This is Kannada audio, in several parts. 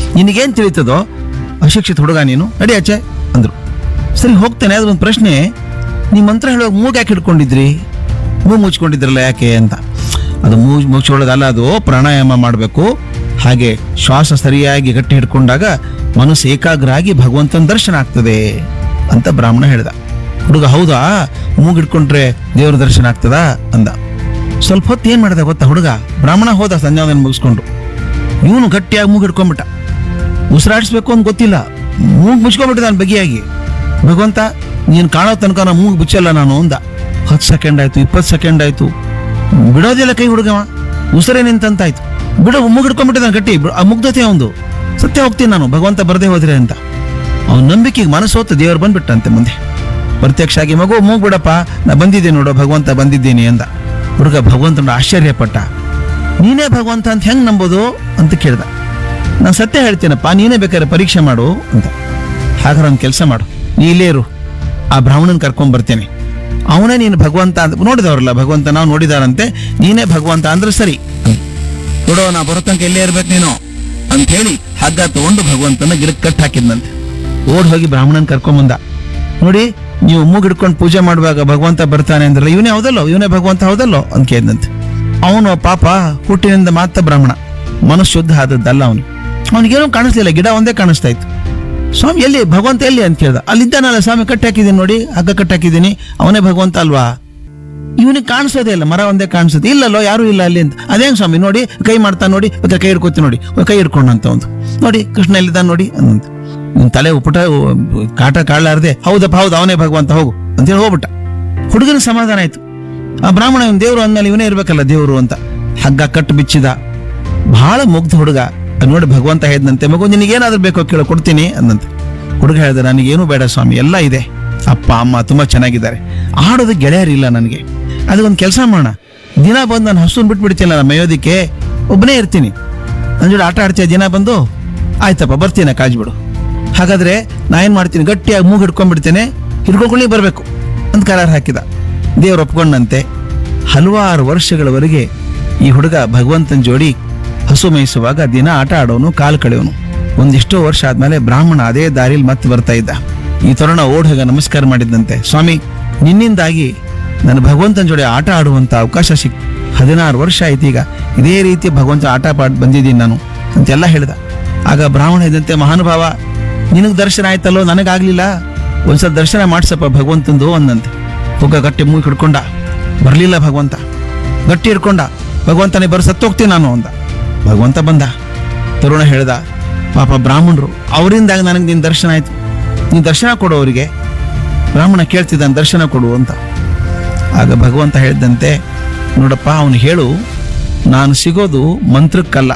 ನಿನಗೇನು ತಿಳಿತದೋ ಅಶಿಕ್ಷಿತ ಹುಡುಗ ನೀನು ನಡಿ ಆಚೆ ಅಂದ್ರು ಸರಿ ಹೋಗ್ತೇನೆ ಅದೊಂದು ಪ್ರಶ್ನೆ ನೀವು ಮಂತ್ರ ಹೇಳುವಾಗ ಮೂಗ್ ಯಾಕೆ ಹಿಡ್ಕೊಂಡಿದ್ರಿ ಮೂಗು ಮುಚ್ಕೊಂಡಿದ್ರಲ್ಲ ಯಾಕೆ ಅಂತ ಅದು ಮೂಗು ಮುಚ್ಚೊಳಗಲ್ಲ ಅದು ಪ್ರಾಣಾಯಾಮ ಮಾಡಬೇಕು ಹಾಗೆ ಶ್ವಾಸ ಸರಿಯಾಗಿ ಗಟ್ಟಿ ಹಿಡ್ಕೊಂಡಾಗ ಮನಸ್ಸು ಏಕಾಗ್ರ ಆಗಿ ಭಗವಂತನ ದರ್ಶನ ಆಗ್ತದೆ ಅಂತ ಬ್ರಾಹ್ಮಣ ಹೇಳ್ದ ಹುಡುಗ ಹೌದಾ ಮೂಗು ಹಿಡ್ಕೊಂಡ್ರೆ ದೇವ್ರ ದರ್ಶನ ಆಗ್ತದಾ ಅಂದ ಸ್ವಲ್ಪ ಹೊತ್ತು ಏನ್ ಮಾಡ್ದ ಗೊತ್ತಾ ಹುಡುಗ ಬ್ರಾಹ್ಮಣ ಹೋದ ಸಂಧ್ಯಾವಂದನ ಮುಗಿಸ್ಕೊಂಡು ಇವನು ಗಟ್ಟಿಯಾಗಿ ಮೂಗು ಹಿಡ್ಕೊಂಡ್ಬಿಟ್ಟ ಉಸಿರಾಡಿಸ್ಬೇಕು ಅಂತ ಗೊತ್ತಿಲ್ಲ ಮೂಗು ಮುಚ್ಕೊಂಡ್ಬಿಟ್ಟಿದ ನಾನು ಬಗೆಯಾಗಿ ಭಗವಂತ ನೀನು ಕಾಣೋ ತನಕ ನಾನು ಮೂಗು ಬಿಚ್ಚಲ್ಲ ನಾನು ಅಂದ ಹತ್ತು ಸೆಕೆಂಡ್ ಆಯ್ತು ಇಪ್ಪತ್ತು ಸೆಕೆಂಡ್ ಆಯ್ತು ಬಿಡೋದಿಲ್ಲ ಕೈ ಹುಡುಗವ ಉಸಿರೇ ನಿಂತಂತಾಯ್ತು ಬಿಡು ಮೂಗು ಹಿಡ್ಕೊಂಡ್ಬಿಟ್ಟಿದ್ದಾನೆ ಗಟ್ಟಿ ಬಿ- ಆ ಮುಗ್ಧತೆ ಅವನು ಸತ್ಯ ಹೋಗ್ತೀನಿ ನಾನು ಭಗವಂತ ಬರದೇ ಹೋದ್ರೆ ಅಂತ ಅವನ ನಂಬಿಕೆಗೆ ಮನಸ್ಸು ಹೊತ್ತು ದೇವರು ಬಂದ್ಬಿಟ್ಟಂತೆ ಮುಂದೆ ಪ್ರತ್ಯಕ್ಷ ಆಗಿ ಮಗು ಮೂಗ್ ಬಿಡಪ್ಪ ನಾ ಬಂದಿದ್ದೀನಿ ನೋಡು ಭಗವಂತ ಬಂದಿದ್ದೀನಿ ಅಂದ ಹುಡುಗ ಭಗವಂತನ ಆಶ್ಚರ್ಯಪಟ್ಟ ನೀನೇ ಭಗವಂತ ಅಂತ ಹೆಂಗ್ ನಂಬೋದು ಅಂತ ಕೇಳ್ದ ನಾನು ಸತ್ಯ ಹೇಳ್ತೀನಪ್ಪ ನೀನೇ ಬೇಕಾದ್ರೆ ಪರೀಕ್ಷೆ ಮಾಡು ಅಂತ ಹಾಗಾದ್ರೆ ಒಂದು ಕೆಲಸ ಮಾಡು ನೀ ಇಲ್ಲೇ ಇರು ಆ ಬ್ರಾಹ್ಮಣನ್ ಕರ್ಕೊಂಡ್ ಬರ್ತೇನೆ ಅವನೇ ನೀನು ಭಗವಂತ ಅಂತ ನೋಡಿದವ್ರಲ್ಲ ಭಗವಂತ ನಾವು ನೋಡಿದಾರಂತೆ ನೀನೇ ಭಗವಂತ ಅಂದ್ರೆ ಸರಿ ನೋಡೋ ನಾ ಬರೋ ತನಕ ಇಲ್ಲೇ ಇರ್ಬೇಕು ನೀನು ಅಂತ ಹೇಳಿ ಹಗ್ಗ ತಗೊಂಡು ಭಗವಂತನ ಗಿಡಕ್ಕೆ ಕಟ್ ಹಾಕಿದ್ನಂತೆ ಓಡ್ ಹೋಗಿ ಬ್ರಾಹ್ಮಣನ್ ಕರ್ಕೊಂಬಂದ ನೋಡಿ ನೀವು ಮೂಗ್ ಹಿಡ್ಕೊಂಡು ಪೂಜೆ ಮಾಡುವಾಗ ಭಗವಂತ ಬರ್ತಾನೆ ಅಂದ್ರಲ್ಲ ಇವನೇ ಹೌದಲ್ಲೋ ಇವನೇ ಭಗವಂತ ಹೌದಲ್ಲೋ ಅಂತ ಕೇಳಿದಂತೆ ಅವನು ಪಾಪ ಹುಟ್ಟಿನಿಂದ ಮಾತ್ರ ಬ್ರಾಹ್ಮಣ ಮನಸ್ಸು ಶುದ್ಧ ಆದದ್ದಲ್ಲ ಅವನು ಅವನಿಗೇನೂ ಕಾಣಿಸ್ಲಿಲ್ಲ ಗಿಡ ಒಂದೇ ಕಾಣಿಸ್ತಾ ಇತ್ತು ಸ್ವಾಮಿ ಎಲ್ಲಿ ಭಗವಂತ ಎಲ್ಲಿ ಅಂತ ಕೇಳ್ದ ಅಲ್ಲಿದ್ದಾನಲ್ಲ ಸ್ವಾಮಿ ಕಟ್ಟಿ ಹಾಕಿದ್ದೀನಿ ನೋಡಿ ಹಗ್ಗ ಕಟ್ಟಿ ಹಾಕಿದ್ದೀನಿ ಅವನೇ ಭಗವಂತ ಅಲ್ವಾ ಇವನಿಗೆ ಕಾಣಿಸೋದೇ ಇಲ್ಲ ಮರ ಒಂದೇ ಕಾಣಿಸುತ್ತೆ ಇಲ್ಲಲ್ಲೋ ಯಾರು ಇಲ್ಲ ಅಲ್ಲಿ ಅಂತ ಅದೇಂಗ್ ಸ್ವಾಮಿ ನೋಡಿ ಕೈ ಮಾಡ್ತಾ ನೋಡಿ ಮತ್ತೆ ಕೈ ಹಿಡ್ಕೊತಿ ನೋಡಿ ಕೈ ಹಿಡ್ಕೊಂಡಂತ ಒಂದು ನೋಡಿ ಕೃಷ್ಣ ಎಲ್ಲಿದ್ದಾನೆ ನೋಡಿ ಅಂತ ಇವ್ನ್ ತಲೆ ಉಪುಟ ಕಾಟ ಕಾಳಲಾರ್ದೆ ಹೌದಪ್ಪ ಹೌದು ಅವನೇ ಭಗವಂತ ಹೋಗು ಅಂತೇಳಿ ಹೋಗ್ಬಿಟ್ಟ ಹುಡುಗನ ಸಮಾಧಾನ ಆಯ್ತು ಆ ಬ್ರಾಹ್ಮಣ ಇವನ್ ದೇವ್ರು ಅಂದ್ಮೇಲೆ ಇವನೇ ಇರ್ಬೇಕಲ್ಲ ದೇವ್ರು ಅಂತ ಹಗ್ಗ ಕಟ್ಟು ಬಿಚ್ಚಿದ ಬಹಳ ಮುಗ್ಧ ಹುಡುಗ ಅದ್ ನೋಡಿ ಭಗವಂತ ಹೇಳಿದಂತೆ ಮಗು ನಿನಗೇನಾದ್ರೂ ಬೇಕೋ ಕೇಳೋ ಕೊಡ್ತೀನಿ ಅಂದಂತೆ ಹುಡುಗ ಹೇಳಿದ ನನಗೇನು ಬೇಡ ಸ್ವಾಮಿ ಎಲ್ಲ ಇದೆ ಅಪ್ಪ ಅಮ್ಮ ತುಂಬಾ ಚೆನ್ನಾಗಿದ್ದಾರೆ ಆಡೋದು ಗೆಳೆಯರಿಲ್ಲ ನನಗೆ ಅದಕ್ಕೊಂದು ಕೆಲಸ ಮಾಡೋಣ ದಿನ ಬಂದು ನಾನು ಹಸುನ್ ಬಿಟ್ಬಿಡ್ತೀನಿ ನಾನು ಮೇಯೋದಿಕ್ಕೆ ಒಬ್ಬನೇ ಇರ್ತೀನಿ ನನ್ನ ಜೋಡಿ ಆಟ ಆಡ್ತೀಯ ದಿನ ಬಂದು ಆಯ್ತಪ್ಪ ಬರ್ತೀನಿ ಕಾಜ್ಬಿಡು ಹಾಗಾದ್ರೆ ನಾ ಏನ್ ಮಾಡ್ತೀನಿ ಗಟ್ಟಿಯಾಗಿ ಮೂಗು ಹಿಡ್ಕೊಂಡ್ಬಿಡ್ತೇನೆ ಹಿಡ್ಕೊಂಡ್ಕೊಳ್ಳಿ ಬರಬೇಕು ಅಂತ ಕರಾರ ಹಾಕಿದ ದೇವ್ರು ಒಪ್ಕೊಂಡಂತೆ ಹಲವಾರು ವರ್ಷಗಳವರೆಗೆ ಈ ಹುಡುಗ ಭಗವಂತನ ಜೋಡಿ ಹಸು ಮೇಯಿಸುವಾಗ ದಿನ ಆಟ ಆಡೋನು ಕಾಲು ಕಳೆಯೋನು ಒಂದಿಷ್ಟೋ ವರ್ಷ ಆದ್ಮೇಲೆ ಬ್ರಾಹ್ಮಣ ಅದೇ ದಾರಿಲಿ ಮತ್ತೆ ಬರ್ತಾ ಇದ್ದ ಈ ತರುಣ ಓಡ್ ಹೋಗ ನಮಸ್ಕಾರ ಮಾಡಿದ್ದಂತೆ ಸ್ವಾಮಿ ನಿನ್ನಿಂದಾಗಿ ನನ್ನ ಭಗವಂತನ ಜೋಡಿ ಆಟ ಆಡುವಂತ ಅವಕಾಶ ಸಿಕ್ ಹದಿನಾರು ವರ್ಷ ಆಯ್ತು ಈಗ ಇದೇ ರೀತಿ ಭಗವಂತ ಆಟ ಪಾಡ್ ಬಂದಿದ್ದೀನಿ ನಾನು ಅಂತೆಲ್ಲ ಹೇಳ್ದ ಆಗ ಬ್ರಾಹ್ಮಣ ಇದ್ದಂತೆ ಮಹಾನುಭಾವ ನಿನಗ್ ದರ್ಶನ ಆಯ್ತಲ್ಲೋ ನನಗಾಗ್ಲಿಲ್ಲ ಒಂದ್ಸಲ ದರ್ಶನ ಮಾಡ್ಸಪ್ಪ ಭಗವಂತಂದು ಅಂದಂತೆ ಹೋಗ ಗಟ್ಟಿ ಮೂಗಿ ಹಿಡ್ಕೊಂಡ ಬರ್ಲಿಲ್ಲ ಭಗವಂತ ಗಟ್ಟಿ ಹಿಡ್ಕೊಂಡ ಭಗವಂತನೇ ಬರ ಸತ್ತೋಗ್ತೀನಿ ನಾನು ಅಂದ ಭಗವಂತ ಬಂದ ತರುಣ ಹೇಳ್ದ ಪಾಪ ಬ್ರಾಹ್ಮಣರು ಅವರಿಂದಾಗ ನನಗೆ ನಿನ್ ದರ್ಶನ ಆಯ್ತು ನೀನ್ ದರ್ಶನ ಕೊಡು ಅವರಿಗೆ ಬ್ರಾಹ್ಮಣ ಕೇಳ್ತಿದ್ದಾನೆ ದರ್ಶನ ಕೊಡು ಅಂತ ಆಗ ಭಗವಂತ ಹೇಳಿದಂತೆ ನೋಡಪ್ಪ ಅವನು ಹೇಳು ನಾನು ಸಿಗೋದು ಮಂತ್ರಕ್ಕಲ್ಲ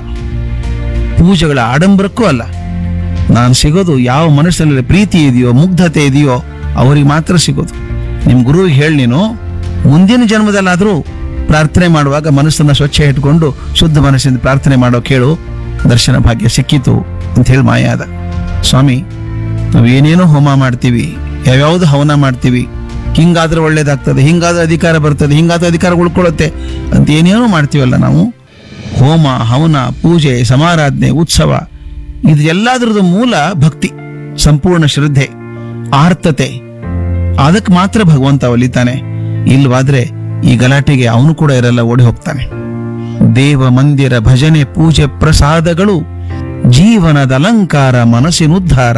ಪೂಜೆಗಳ ಆಡಂಬರಕ್ಕೂ ಅಲ್ಲ ನಾನು ಸಿಗೋದು ಯಾವ ಮನಸ್ಸಿನಲ್ಲಿ ಪ್ರೀತಿ ಇದೆಯೋ ಮುಗ್ಧತೆ ಇದೆಯೋ ಅವರಿಗೆ ಮಾತ್ರ ಸಿಗೋದು ನಿಮ್ಮ ಗುರುವಿಗೆ ಹೇಳಿ ನೀನು ಮುಂದಿನ ಜನ್ಮದಲ್ಲಾದರೂ ಪ್ರಾರ್ಥನೆ ಮಾಡುವಾಗ ಮನಸ್ಸನ್ನ ಸ್ವಚ್ಛ ಇಟ್ಕೊಂಡು ಶುದ್ಧ ಮನಸ್ಸಿಂದ ಪ್ರಾರ್ಥನೆ ಮಾಡೋ ಕೇಳು ದರ್ಶನ ಭಾಗ್ಯ ಸಿಕ್ಕಿತು ಅಂತ ಹೇಳಿ ಮಾಯ ಆದ ಸ್ವಾಮಿ ನಾವು ಏನೇನೋ ಹೋಮ ಮಾಡ್ತೀವಿ ಯಾವ್ಯಾವ್ದು ಹವನ ಮಾಡ್ತೀವಿ ಹಿಂಗಾದ್ರೆ ಒಳ್ಳೇದಾಗ್ತದೆ ಹಿಂಗಾದ್ರೆ ಅಧಿಕಾರ ಬರ್ತದೆ ಹಿಂಗಾದ್ರೆ ಅಧಿಕಾರ ಉಳ್ಕೊಳ್ಳುತ್ತೆ ಅಂತ ಏನೇನೋ ಮಾಡ್ತೀವಲ್ಲ ನಾವು ಹೋಮ ಹವನ ಪೂಜೆ ಸಮಾರಾಧನೆ ಉತ್ಸವ ಇದು ಎಲ್ಲದರದ ಮೂಲ ಭಕ್ತಿ ಸಂಪೂರ್ಣ ಶ್ರದ್ಧೆ ಆರ್ತತೆ ಅದಕ್ಕೆ ಮಾತ್ರ ಭಗವಂತ ಒಲಿತಾನೆ ಇಲ್ವಾದ್ರೆ ಈ ಗಲಾಟೆಗೆ ಅವನು ಕೂಡ ಇರಲ್ಲ ಓಡಿ ಹೋಗ್ತಾನೆ ದೇವ ಮಂದಿರ ಭಜನೆ ಪೂಜೆ ಪ್ರಸಾದಗಳು ಜೀವನದ ಅಲಂಕಾರ ಮನಸ್ಸಿನುದ್ಧಾರ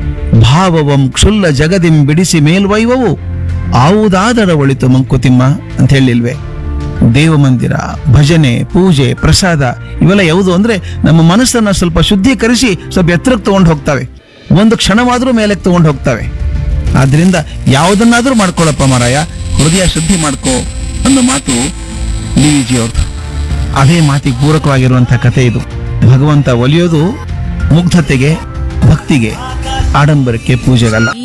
ಭಾವವಂ ಕ್ಷುಲ್ಲ ಜಗದಿಂ ಬಿಡಿಸಿ ಮೇಲ್ವೈವವು ಆವುದಾದರ ಒಳಿತು ಮಂಕುತಿಮ್ಮ ಅಂತ ಹೇಳಿಲ್ವೇ ದೇವ ಮಂದಿರ ಭಜನೆ ಪೂಜೆ ಪ್ರಸಾದ ಇವೆಲ್ಲ ಯಾವುದು ಅಂದ್ರೆ ನಮ್ಮ ಮನಸ್ಸನ್ನ ಸ್ವಲ್ಪ ಶುದ್ಧೀಕರಿಸಿ ಸ್ವಲ್ಪ ಎತ್ತರಕ್ಕೆ ತಗೊಂಡು ಹೋಗ್ತವೆ ಒಂದು ಕ್ಷಣವಾದ್ರೂ ಮೇಲಕ್ಕೆ ತಗೊಂಡು ಹೋಗ್ತವೆ ಆದ್ರಿಂದ ಯಾವುದನ್ನಾದ್ರೂ ಮಾಡ್ಕೊಳ್ಳಪ್ಪ ಮಾರಾಯ ಹೃದಯ ಶುದ್ಧಿ ಮಾಡ್ಕೋ ಅನ್ನೋ ಮಾತು ಡಿವಿಜಿ ಅವ್ರದ್ದು ಅದೇ ಮಾತಿಗೆ ಪೂರಕವಾಗಿರುವಂತಹ ಕಥೆ ಇದು ಭಗವಂತ ಒಲಿಯೋದು ಮುಗ್ಧತೆಗೆ ಭಕ್ತಿಗೆ ಆಡಂಬರಕ್ಕೆ ಪೂಜೆಗಲ್ಲ